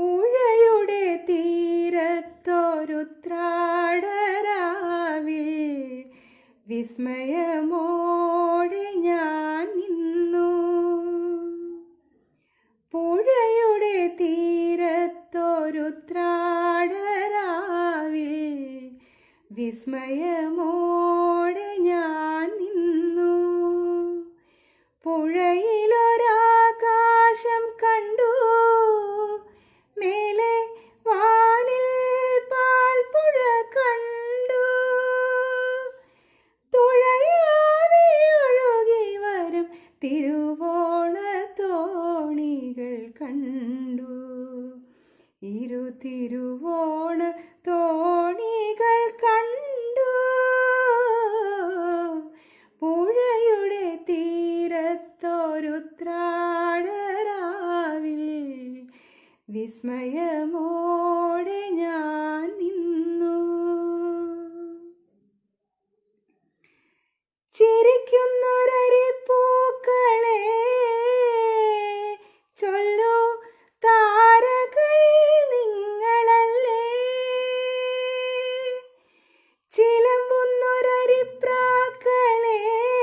പുഴയുടെ തീരത്തൊരുത്രാടരാവിൽ വിസ്മയമോടെ ഞാൻ നിന്നു പുഴയുടെ തീരത്തൊരുത്രാടരാവിൽ വിസ്മയമോടെ ഞാൻ നിന്നു പുഴയിലൊരാകാശം കണ്ടു മേലെ വാനിൽ പാൽപ്പുഴ കണ്ടു തുഴയാതെ ഒഴുകി വരും തിരുവോണ തോണികൾ കണ്ടു ഇരു തിരുവോണ തോണികൾ കണ്ടു പുഴയുടെ തീരത്തൊരുത്രാടരാവിൽ വിസ്മയമോടെ ഞാൻ നിന്നു ചിരിക്കുന്നൊരരിപ്പൂക്കളെ ചൊല്ലു താരകൾ നിങ്ങളല്ലേ ചിലമ്പുന്നൊരരിപ്രാക്കളെ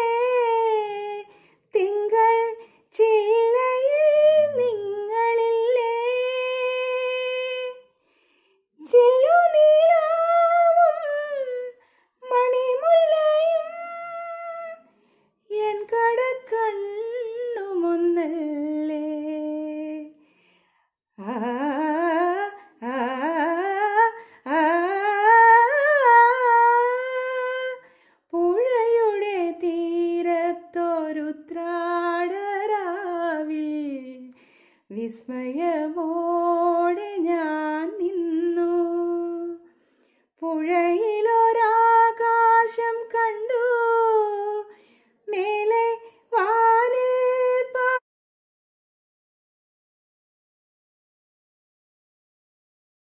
തിങ്കൾ ചില്ലയിൽ നിങ്ങളില്ലേ ചില്ലുനീലാവും മണിമുല്ലയും എൻ കടക്കണ്ണുമൊന്നല്ലേ ആ ആ ആ പുഴയുടെ തീരത്തൊരുത്രാടരാവിൽ വിസ്മയമോടെ ഞാൻ നിന്നു പുഴയിൽ